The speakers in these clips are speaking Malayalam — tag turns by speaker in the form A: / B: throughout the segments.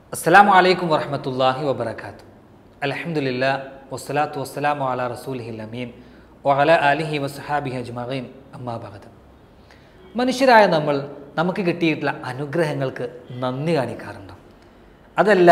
A: അസ്സലാമു അലൈക്കും വറഹമത്തല്ലാഹി വബർക്കാത്തു അലഹമുല്ല വസ്സലാത്തു വസ്സലാമു അല റസൂലിഹിൽ അമീൻ വഅല അലിഹി വസ്ഹാബിഹി അജ്മഈൻ അമ്മാബാദ് മനുഷ്യരായ നമ്മൾ നമുക്ക് കിട്ടിയിട്ടുള്ള അനുഗ്രഹങ്ങൾക്ക് നന്ദി കാണിക്കാറുണ്ടോ അതല്ല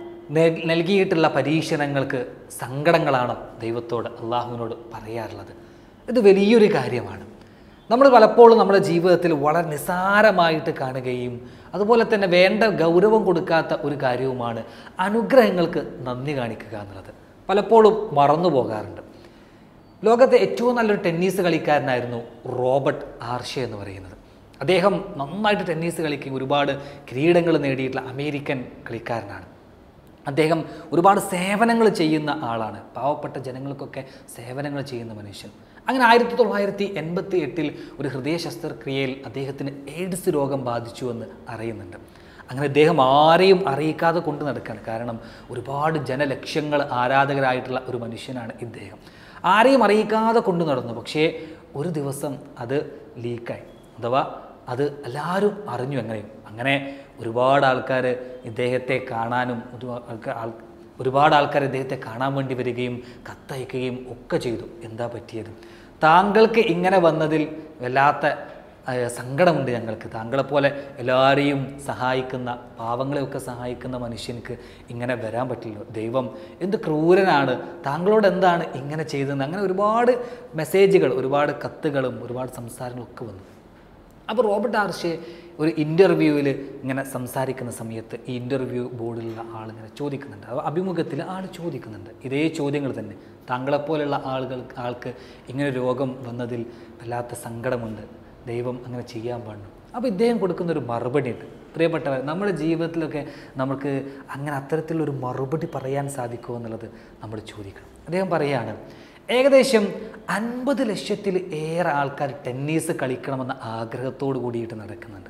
A: നൽ- നൽകിയിട്ടുള്ള പരീക്ഷണങ്ങൾക്ക് സങ്കടങ്ങളാണോ ദൈവത്തോട് അള്ളാഹുവിനോട് പറയാറുള്ളത് ഇത് വലിയൊരു കാര്യമാണ് നമ്മൾ പലപ്പോഴും നമ്മുടെ ജീവിതത്തിൽ വളരെ നിസ്സാരമായിട്ട് കാണുകയും അതുപോലെ തന്നെ വേണ്ട ഗൗരവം കൊടുക്കാത്ത ഒരു കാര്യവുമാണ് അനുഗ്രഹങ്ങൾക്ക് നന്ദി കാണിക്കുക എന്നുള്ളത് പലപ്പോഴും മറന്നു പോകാറുണ്ട് ലോകത്തെ ഏറ്റവും നല്ലൊരു ടെന്നീസ് കളിക്കാരനായിരുന്നു റോബർട്ട് ആർഷ എന്ന് പറയുന്നത് അദ്ദേഹം നന്നായിട്ട് ടെന്നീസ് കളിക്കുകയും ഒരുപാട് കിരീടങ്ങൾ നേടിയിട്ടുള്ള അമേരിക്കൻ കളിക്കാരനാണ് അദ്ദേഹം ഒരുപാട് സേവനങ്ങൾ ചെയ്യുന്ന ആളാണ് പാവപ്പെട്ട ജനങ്ങൾക്കൊക്കെ സേവനങ്ങൾ ചെയ്യുന്ന മനുഷ്യൻ അങ്ങനെ ആയിരത്തി തൊള്ളായിരത്തി എൺപത്തി എട്ടിൽ ഒരു ഹൃദയ ശസ്ത്രക്രിയയിൽ അദ്ദേഹത്തിന് എയ്ഡ്സ് രോഗം ബാധിച്ചു എന്ന് അറിയുന്നുണ്ട് അങ്ങനെ അദ്ദേഹം ആരെയും അറിയിക്കാതെ കൊണ്ട് നടക്കുകയാണ് കാരണം ഒരുപാട് ജനലക്ഷ്യങ്ങൾ ആരാധകരായിട്ടുള്ള ഒരു മനുഷ്യനാണ് ഇദ്ദേഹം ആരെയും അറിയിക്കാതെ കൊണ്ടു നടന്നു പക്ഷേ ഒരു ദിവസം അത് ലീക്കായി അഥവാ അത് എല്ലാവരും അറിഞ്ഞു എങ്ങനെയും അങ്ങനെ ഒരുപാട് ആൾക്കാർ ഇദ്ദേഹത്തെ കാണാനും ഒരു ആൾക്കാർ ആൾ ഒരുപാട് ആൾക്കാർ ഇദ്ദേഹത്തെ കാണാൻ വേണ്ടി വരികയും കത്തയക്കുകയും ഒക്കെ ചെയ്തു എന്താ പറ്റിയത് താങ്കൾക്ക് ഇങ്ങനെ വന്നതിൽ വല്ലാത്ത ആ, സങ്കടമുണ്ട് ഞങ്ങൾക്ക് താങ്കളെപ്പോലെ എല്ലാവരെയും സഹായിക്കുന്ന പാവങ്ങളെയൊക്കെ സഹായിക്കുന്ന മനുഷ്യർക്ക് ഇങ്ങനെ വരാൻ പറ്റില്ല ദൈവം എന്ത് ക്രൂരനാണ് താങ്കളോട് എന്താണ് ഇങ്ങനെ ചെയ്തതെന്ന് അങ്ങനെ ഒരുപാട് മെസ്സേജുകൾ ഒരുപാട് കത്തുകളും ഒരുപാട് സംസാരങ്ങളൊക്കെ വന്നു അപ്പോൾ റോബർട്ട് ആർഷെ ഒരു ഇൻ്റർവ്യൂവിൽ ഇങ്ങനെ സംസാരിക്കുന്ന സമയത്ത് ഈ ഇൻ്റർവ്യൂ ബോർഡിലുള്ള ആളിങ്ങനെ ചോദിക്കുന്നുണ്ട് അപ്പോൾ അഭിമുഖത്തിൽ ആൾ ചോദിക്കുന്നുണ്ട് ഇതേ ചോദ്യങ്ങൾ തന്നെ താങ്കളെപ്പോലുള്ള ആളുകൾ ആൾക്ക് ഇങ്ങനെ രോഗം വന്നതിൽ വല്ലാത്ത സങ്കടമുണ്ട് ദൈവം അങ്ങനെ ചെയ്യാൻ പാടുന്നു അപ്പോൾ ഇദ്ദേഹം കൊടുക്കുന്ന ഒരു മറുപടി ഉണ്ട് പ്രിയപ്പെട്ടവർ നമ്മുടെ ജീവിതത്തിലൊക്കെ നമുക്ക് അങ്ങനെ അത്തരത്തിലൊരു മറുപടി പറയാൻ സാധിക്കുമോ എന്നുള്ളത് നമ്മൾ ചോദിക്കണം അദ്ദേഹം പറയുകയാണ് ഏകദേശം അൻപത് ലക്ഷത്തിൽ ഏറെ ആൾക്കാർ ടെന്നീസ് കളിക്കണമെന്ന ആഗ്രഹത്തോട് കൂടിയിട്ട് നടക്കുന്നുണ്ട്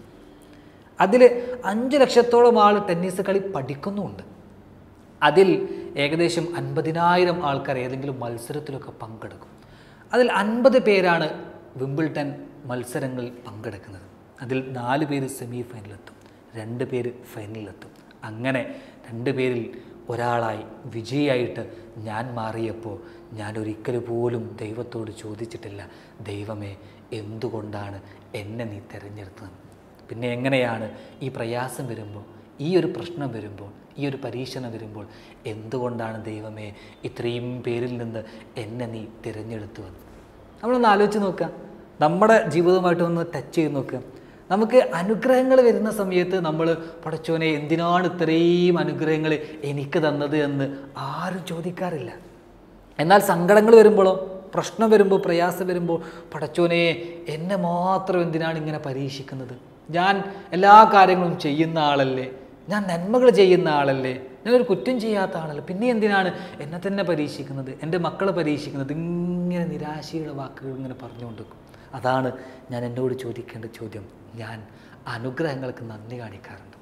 A: അതിൽ അഞ്ച് ലക്ഷത്തോളം ആൾ ടെന്നീസ് കളി പഠിക്കുന്നുമുണ്ട് അതിൽ ഏകദേശം അൻപതിനായിരം ആൾക്കാർ ഏതെങ്കിലും മത്സരത്തിലൊക്കെ പങ്കെടുക്കും അതിൽ അൻപത് പേരാണ് വിംബിൾട്ടൺ മത്സരങ്ങളിൽ പങ്കെടുക്കുന്നത് അതിൽ നാല് പേര് സെമി ഫൈനലിലെത്തും രണ്ട് പേര് ഫൈനലിലെത്തും അങ്ങനെ രണ്ട് പേരിൽ ഒരാളായി വിജയിയായിട്ട് ഞാൻ മാറിയപ്പോൾ ഞാൻ ഒരിക്കൽ പോലും ദൈവത്തോട് ചോദിച്ചിട്ടില്ല ദൈവമേ എന്തുകൊണ്ടാണ് എന്നെ നീ തിരഞ്ഞെടുത്തത് പിന്നെ എങ്ങനെയാണ് ഈ പ്രയാസം വരുമ്പോൾ ഈ ഒരു പ്രശ്നം വരുമ്പോൾ ഈ ഒരു പരീക്ഷണം വരുമ്പോൾ എന്തുകൊണ്ടാണ് ദൈവമേ ഇത്രയും പേരിൽ നിന്ന് എന്നെ നീ തിരഞ്ഞെടുത്തു എന്ന് നമ്മളൊന്ന് ആലോചിച്ച് നോക്കുക നമ്മുടെ ജീവിതവുമായിട്ട് ഒന്ന് ടച്ച് ചെയ്ത് നോക്കുക നമുക്ക് അനുഗ്രഹങ്ങൾ വരുന്ന സമയത്ത് നമ്മൾ പടച്ചോനെ എന്തിനാണ് ഇത്രയും അനുഗ്രഹങ്ങൾ എനിക്ക് തന്നത് എന്ന് ആരും ചോദിക്കാറില്ല എന്നാൽ സങ്കടങ്ങൾ വരുമ്പോഴോ പ്രശ്നം വരുമ്പോൾ പ്രയാസം വരുമ്പോൾ പടച്ചോനെ എന്നെ മാത്രം എന്തിനാണ് ഇങ്ങനെ പരീക്ഷിക്കുന്നത് ഞാൻ എല്ലാ കാര്യങ്ങളും ചെയ്യുന്ന ആളല്ലേ ഞാൻ നന്മകൾ ചെയ്യുന്ന ആളല്ലേ ഞാനൊരു കുറ്റം ചെയ്യാത്ത ആളല്ലേ പിന്നെ എന്തിനാണ് എന്നെ തന്നെ പരീക്ഷിക്കുന്നത് എൻ്റെ മക്കളെ പരീക്ഷിക്കുന്നത് ഇങ്ങനെ നിരാശയുടെ വാക്കുകൾ ഇങ്ങനെ പറഞ്ഞുകൊണ്ടിരിക്കും അതാണ് ഞാൻ എന്നോട് ചോദിക്കേണ്ട ചോദ്യം ഞാൻ അനുഗ്രഹങ്ങൾക്ക് നന്ദി കാണിക്കാറുണ്ട്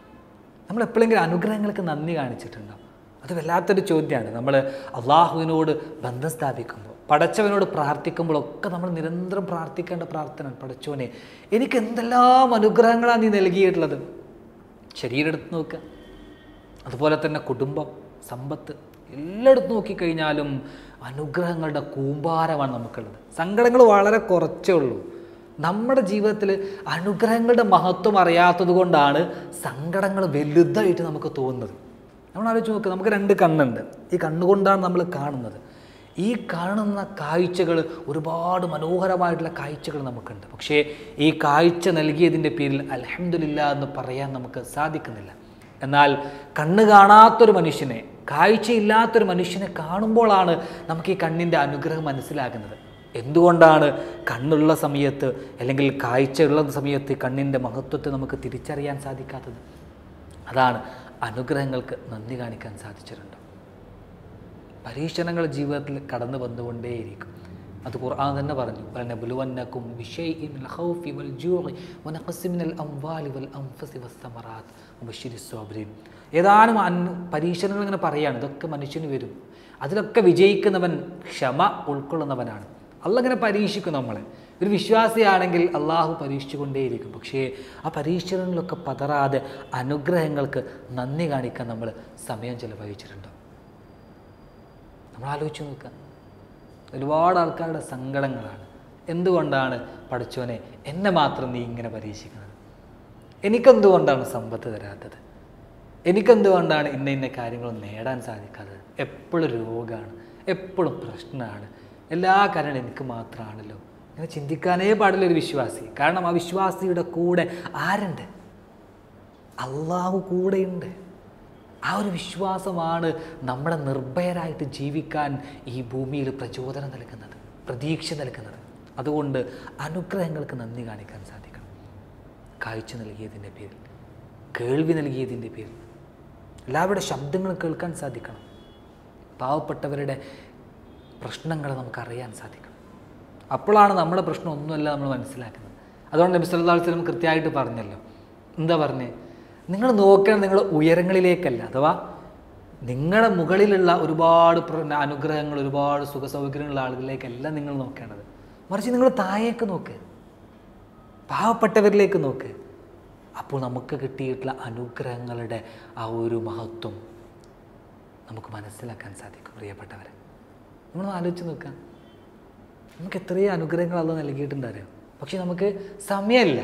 A: നമ്മൾ എപ്പോഴെങ്കിലും അനുഗ്രഹങ്ങൾക്ക് നന്ദി കാണിച്ചിട്ടുണ്ടോ അത് വല്ലാത്തൊരു ചോദ്യമാണ് നമ്മൾ അള്ളാഹുവിനോട് ബന്ധം സ്ഥാപിക്കുമ്പോൾ പടച്ചവനോട് പ്രാർത്ഥിക്കുമ്പോഴൊക്കെ നമ്മൾ നിരന്തരം പ്രാർത്ഥിക്കേണ്ട പ്രാർത്ഥന പടച്ചോനെ എനിക്ക് എന്തെല്ലാം അനുഗ്രഹങ്ങളാണ് നീ നൽകിയിട്ടുള്ളത് ശരീരം എടുത്ത് നോക്കുക അതുപോലെ തന്നെ കുടുംബം സമ്പത്ത് എല്ലായിടത്തും നോക്കിക്കഴിഞ്ഞാലും അനുഗ്രഹങ്ങളുടെ കൂമ്പാരമാണ് നമുക്കുള്ളത് സങ്കടങ്ങൾ വളരെ കുറച്ചേ ഉള്ളൂ നമ്മുടെ ജീവിതത്തിൽ അനുഗ്രഹങ്ങളുടെ മഹത്വം അറിയാത്തത് കൊണ്ടാണ് സങ്കടങ്ങൾ വലുതായിട്ട് നമുക്ക് തോന്നുന്നത് നമ്മൾ ആലോചിച്ച് നോക്കുക നമുക്ക് രണ്ട് കണ്ണുണ്ട് ഈ കണ്ണുകൊണ്ടാണ് നമ്മൾ കാണുന്നത് ഈ കാണുന്ന കാഴ്ചകൾ ഒരുപാട് മനോഹരമായിട്ടുള്ള കാഴ്ചകൾ നമുക്കുണ്ട് പക്ഷേ ഈ കാഴ്ച നൽകിയതിൻ്റെ പേരിൽ അലഹമില്ല എന്ന് പറയാൻ നമുക്ക് സാധിക്കുന്നില്ല എന്നാൽ കണ്ണ് കാണാത്തൊരു മനുഷ്യനെ കാഴ്ചയില്ലാത്തൊരു മനുഷ്യനെ കാണുമ്പോഴാണ് നമുക്ക് ഈ കണ്ണിൻ്റെ അനുഗ്രഹം മനസ്സിലാകുന്നത് എന്തുകൊണ്ടാണ് കണ്ണുള്ള സമയത്ത് അല്ലെങ്കിൽ കാഴ്ചയുള്ള സമയത്ത് ഈ കണ്ണിൻ്റെ മഹത്വത്തെ നമുക്ക് തിരിച്ചറിയാൻ സാധിക്കാത്തത് അതാണ് അനുഗ്രഹങ്ങൾക്ക് നന്ദി കാണിക്കാൻ സാധിച്ചിട്ടുണ്ട് പരീക്ഷണങ്ങൾ ജീവിതത്തിൽ കടന്നു വന്നുകൊണ്ടേയിരിക്കും അത് ഖുർആൻ തന്നെ പറഞ്ഞു വലനബുലുവന്നക്കും ബിശൈഇൻ മിനൽ ഖൗഫി വൽ ജൂഇ വനഖസി മിനൽ അംവാലി വൽ അൻഫസി വസ്സമറാത്ത് വബശ്ശിരി സ്വാബിരീൻ ഏതാനും അൻ പരീക്ഷണങ്ങൾ ഇങ്ങനെ പറയാണ് ഇതൊക്കെ മനുഷ്യന് വരും അതിലൊക്കെ വിജയിക്കുന്നവൻ ക്ഷമ ഉൾക്കൊള്ളുന്നവനാണ് അല്ല ഇങ്ങനെ പരീക്ഷിക്കും നമ്മളെ ഒരു വിശ്വാസിയാണെങ്കിൽ അള്ളാഹു പരീക്ഷിച്ചുകൊണ്ടേയിരിക്കും പക്ഷേ ആ പരീക്ഷണങ്ങളിലൊക്കെ പതറാതെ അനുഗ്രഹങ്ങൾക്ക് നന്ദി കാണിക്കാൻ നമ്മൾ സമയം ചിലവഴിച്ചിട്ടുണ്ടോ നമ്മൾ ആലോചിച്ച് നോക്കുക ഒരുപാട് ആൾക്കാരുടെ സങ്കടങ്ങളാണ് എന്തുകൊണ്ടാണ് പഠിച്ചോനെ എന്നെ മാത്രം നീ ഇങ്ങനെ പരീക്ഷിക്കുന്നത് എനിക്കെന്തുകൊണ്ടാണ് സമ്പത്ത് തരാത്തത് എനിക്കെന്തുകൊണ്ടാണ് ഇന്ന ഇന്ന കാര്യങ്ങളും നേടാൻ സാധിക്കാത്തത് എപ്പോഴും രോഗമാണ് എപ്പോഴും പ്രശ്നമാണ് എല്ലാ കാര്യങ്ങളും എനിക്ക് മാത്രമാണല്ലോ ഇങ്ങനെ ചിന്തിക്കാനേ പാടില്ല ഒരു വിശ്വാസി കാരണം ആ വിശ്വാസിയുടെ കൂടെ ആരുണ്ട് അള്ളാഹു കൂടെയുണ്ട് ആ ഒരു വിശ്വാസമാണ് നമ്മളെ നിർഭയരായിട്ട് ജീവിക്കാൻ ഈ ഭൂമിയിൽ പ്രചോദനം നൽകുന്നത് പ്രതീക്ഷ നൽകുന്നത് അതുകൊണ്ട് അനുഗ്രഹങ്ങൾക്ക് നന്ദി കാണിക്കാൻ സാധിക്കണം കാഴ്ച നൽകിയതിൻ്റെ പേരിൽ കേൾവി നൽകിയതിൻ്റെ പേരിൽ എല്ലാവരുടെ ശബ്ദങ്ങളും കേൾക്കാൻ സാധിക്കണം പാവപ്പെട്ടവരുടെ പ്രശ്നങ്ങൾ നമുക്കറിയാൻ സാധിക്കണം അപ്പോഴാണ് നമ്മുടെ പ്രശ്നം ഒന്നുമല്ല നമ്മൾ മനസ്സിലാക്കുന്നത് അതുകൊണ്ട് നബി സല്ലല്ലാഹു അലൈഹി വസല്ലം കൃത്യമായിട്ട് പറഞ്ഞല്ലോ എന്താ പറഞ്ഞേ നിങ്ങൾ നോക്കണം നിങ്ങൾ ഉയരങ്ങളിലേക്കല്ല അഥവാ നിങ്ങളുടെ മുകളിലുള്ള ഒരുപാട് പ്ര- അനുഗ്രഹങ്ങൾ ഒരുപാട് സുഖ സൗകര്യങ്ങളുള്ള ആളുകളിലേക്കല്ല നിങ്ങൾ നോക്കേണ്ടത് മറിച്ച് നിങ്ങൾ താഴേക്ക് നോക്ക് പാവപ്പെട്ടവരിലേക്ക് നോക്ക് അപ്പോൾ നമുക്ക് കിട്ടിയിട്ടുള്ള അനുഗ്രഹങ്ങളുടെ ആ ഒരു മഹത്വം നമുക്ക് മനസ്സിലാക്കാൻ സാധിക്കും പ്രിയപ്പെട്ടവരെ നമ്മൾ ആലോചിച്ച് നോക്കാം നമുക്ക് എത്രയും അനുഗ്രഹങ്ങൾ അത് നൽകിയിട്ടുണ്ട് അറിയാം പക്ഷെ നമുക്ക് സമയമില്ല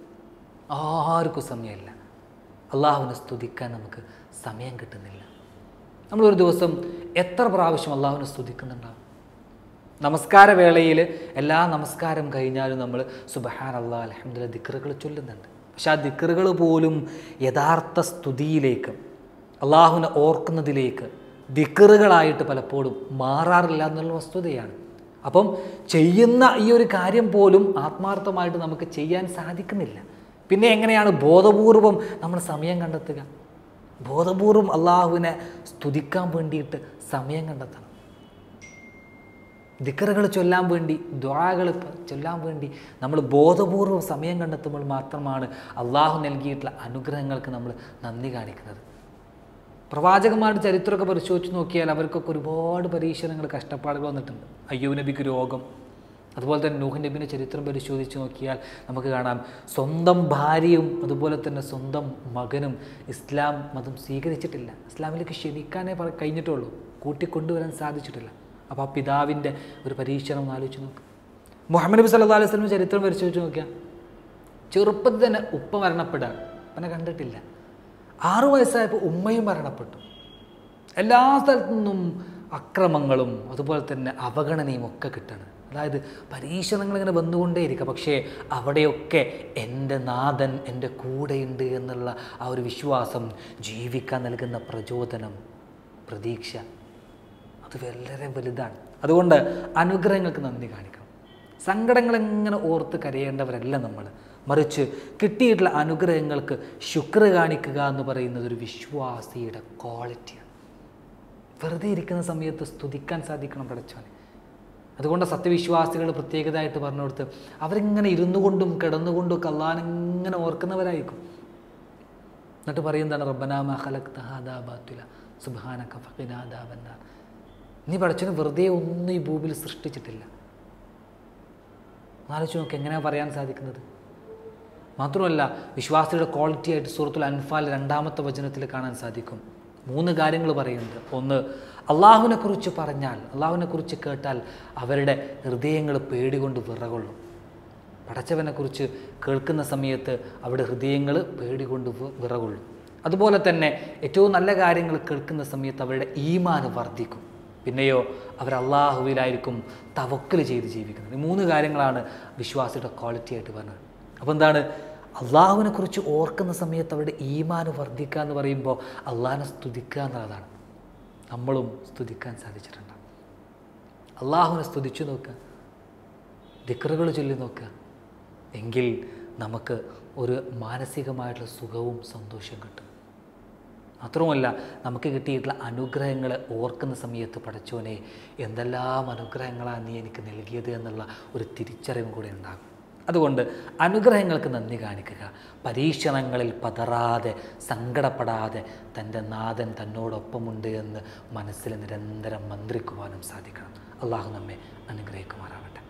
A: ആർക്കും സമയമില്ല അള്ളാഹുവിനെ സ്തുതിക്കാൻ നമുക്ക് സമയം കിട്ടുന്നില്ല നമ്മളൊരു ദിവസം എത്ര പ്രാവശ്യം അള്ളാഹുവിനെ സ്തുതിക്കുന്നുണ്ടാവും നമസ്കാര വേളയിൽ എല്ലാ നമസ്കാരം കഴിഞ്ഞാലും നമ്മൾ സുബഹാൻ അള്ളാഹ് അലഹമ്മദില്ല ദിക്കറുകൾ ചൊല്ലുന്നുണ്ട് പക്ഷെ ആ ദിക്കറുകൾ പോലും യഥാർത്ഥ സ്തുതിയിലേക്ക് അള്ളാഹുവിനെ ഓർക്കുന്നതിലേക്ക് ദിക്കറുകളായിട്ട് പലപ്പോഴും മാറാറില്ല എന്നുള്ള വസ്തുതയാണ് അപ്പം ചെയ്യുന്ന ഈ ഒരു കാര്യം പോലും ആത്മാർത്ഥമായിട്ട് നമുക്ക് ചെയ്യാൻ സാധിക്കുന്നില്ല പിന്നെ എങ്ങനെയാണ് ബോധപൂർവം നമ്മൾ സമയം കണ്ടെത്തുക ബോധപൂർവം അള്ളാഹുവിനെ സ്തുതിക്കാൻ വേണ്ടിയിട്ട് സമയം കണ്ടെത്തണം ദിക്കറുകൾ ചൊല്ലാൻ വേണ്ടി ദ്വാകൾ ചൊല്ലാൻ വേണ്ടി നമ്മൾ ബോധപൂർവ്വം സമയം കണ്ടെത്തുമ്പോൾ മാത്രമാണ് അള്ളാഹു നൽകിയിട്ടുള്ള അനുഗ്രഹങ്ങൾക്ക് നമ്മൾ നന്ദി കാണിക്കുന്നത് പ്രവാചകന്മാരുടെ ചരിത്രമൊക്കെ പരിശോധിച്ച് നോക്കിയാൽ അവർക്കൊക്കെ ഒരുപാട് പരീക്ഷണങ്ങൾ കഷ്ടപ്പാടുകൾ വന്നിട്ടുണ്ട് അയ്യൂബ് നബിക്ക് രോഗം അതുപോലെ തന്നെ നൂഹ് നബിൻ്റെ ചരിത്രം പരിശോധിച്ച് നോക്കിയാൽ നമുക്ക് കാണാം സ്വന്തം ഭാര്യയും അതുപോലെ തന്നെ സ്വന്തം മകനും ഇസ്ലാം മതം സ്വീകരിച്ചിട്ടില്ല ഇസ്ലാമിലേക്ക് ക്ഷണിക്കാനേ പറ കഴിഞ്ഞിട്ടുള്ളൂ കൂട്ടിക്കൊണ്ടുവരാൻ സാധിച്ചിട്ടില്ല അപ്പോൾ ആ പിതാവിൻ്റെ ഒരു പരീക്ഷണം ഒന്ന് ആലോചിച്ച് നോക്ക് മുഹമ്മദ് നബി സല്ലല്ലാഹു അലൈഹി വസല്ലം ചരിത്രം പരിശോധിച്ച് നോക്കിയാൽ ചെറുപ്പത്തിൽ തന്നെ ഉപ്പ മരണപ്പെടാൻ അവനെ കണ്ടിട്ടില്ല ആറു വയസ്സായപ്പോൾ ഉമ്മയും മരണപ്പെട്ടു എല്ലാ സ്ഥലത്തു നിന്നും അക്രമങ്ങളും അതുപോലെ തന്നെ അവഗണനയും ഒക്കെ കിട്ടണം അതായത് പരീക്ഷണങ്ങൾ ഇങ്ങനെ വന്നുകൊണ്ടേയിരിക്കുക പക്ഷേ അവിടെയൊക്കെ എൻ്റെ നാഥൻ എൻ്റെ കൂടെയുണ്ട് എന്നുള്ള ആ ഒരു വിശ്വാസം ജീവിക്കാൻ നൽകുന്ന പ്രചോദനം പ്രതീക്ഷ അത് വളരെ വലുതാണ് അതുകൊണ്ട് അനുഗ്രഹങ്ങൾക്ക് നന്ദി കാണിക്കണം സങ്കടങ്ങൾ എങ്ങനെ ഓർത്ത് കരയേണ്ടവരല്ല നമ്മൾ മറിച്ച് കിട്ടിയിട്ടുള്ള അനുഗ്രഹങ്ങൾക്ക് ശുക്ർ കാണിക്കുക എന്ന് പറയുന്നത് ഒരു വിശ്വാസിയുടെ ക്വാളിറ്റിയാണ് വെറുതെ ഇരിക്കുന്ന സമയത്ത് സ്തുതിക്കാൻ സാധിക്കണം പഠിച്ചവനെ അതുകൊണ്ട് സത്യവിശ്വാസികൾ പ്രത്യേകതയായിട്ട് പറഞ്ഞു കൊടുത്ത് അവരിങ്ങനെ ഇരുന്നു കൊണ്ടും കിടന്നുകൊണ്ടും ഒക്കെ അള്ളാഹിനെ ഓർക്കുന്നവരായിരിക്കും എന്നിട്ട് പറയുന്നതാണ് റബ്ബനാമ ഖലഖ്ത ഹാദാ ബാത്തുല സുബ്ഹാനക ഫഖിനാ അദാബന്നാർ നീ പഠിച്ചവന് വെറുതെ ഒന്നും ഈ ഭൂമിയിൽ സൃഷ്ടിച്ചിട്ടില്ല ആലോചിച്ച് നോക്ക് എങ്ങനെയാണ് പറയാൻ സാധിക്കുന്നത് മാത്രമല്ല വിശ്വാസിയുടെ ക്വാളിറ്റി ആയിട്ട് സൂറത്തുൽ അൻഫാൽ രണ്ടാമത്തെ വചനത്തിൽ കാണാൻ സാധിക്കും മൂന്ന് കാര്യങ്ങൾ പറയുന്നുണ്ട് ഒന്ന് അള്ളാഹുവിനെ കുറിച്ച് പറഞ്ഞാൽ അള്ളാഹുവിനെ കുറിച്ച് കേട്ടാൽ അവരുടെ ഹൃദയങ്ങൾ പേടികൊണ്ട് വിറകൊള്ളും പടച്ചവനെക്കുറിച്ച് കേൾക്കുന്ന സമയത്ത് അവിടെ ഹൃദയങ്ങൾ പേടികൊണ്ട് വി- വിറകൊള്ളും അതുപോലെ തന്നെ ഏറ്റവും നല്ല കാര്യങ്ങൾ കേൾക്കുന്ന സമയത്ത് അവരുടെ ഈമാന് വർദ്ധിക്കും പിന്നെയോ അവർ അള്ളാഹുവിലായിരിക്കും തവക്കൽ ചെയ്ത് ജീവിക്കുന്നത് ഈ മൂന്ന് കാര്യങ്ങളാണ് വിശ്വാസിയുടെ ക്വാളിറ്റി ആയിട്ട് പറഞ്ഞത് അപ്പോൾ എന്താണ് അള്ളാഹുവിനെ കുറിച്ച് ഓർക്കുന്ന സമയത്ത് അവരുടെ ഈമാന് വർദ്ധിക്കുക എന്ന് പറയുമ്പോൾ അള്ളാഹിനെ സ്തുതിക്കുക എന്നുള്ളതാണ് നമ്മളും സ്തുതിക്കാൻ സാധിച്ചിട്ടുണ്ട് അള്ളാഹുവിനെ സ്തുതിച്ചു നോക്കുക ദിക്കറുകൾ ചൊല്ലി നോക്കുക എങ്കിൽ നമുക്ക് ഒരു മാനസികമായിട്ടുള്ള സുഖവും സന്തോഷവും കിട്ടും മാത്രവുമല്ല നമുക്ക് കിട്ടിയിട്ടുള്ള അനുഗ്രഹങ്ങളെ ഓർക്കുന്ന സമയത്ത് പഠിച്ചോനെ എന്തെല്ലാം അനുഗ്രഹങ്ങളാണ് നീ എനിക്ക് നൽകിയത് എന്നുള്ള ഒരു തിരിച്ചറിവും കൂടെ ഉണ്ടാകും അതുകൊണ്ട് അനുഗ്രഹങ്ങൾക്ക് നന്ദി കാണിക്കുക പരീക്ഷണങ്ങളിൽ പതറാതെ സങ്കടപ്പെടാതെ തൻ്റെ നാഥൻ തന്നോടൊപ്പമുണ്ട് എന്ന് മനസ്സിൽ നിരന്തരം മന്ത്രിക്കുവാനും സാധിക്കണം അള്ളാഹു നമ്മെ അനുഗ്രഹിക്കുമാറാവട്ടെ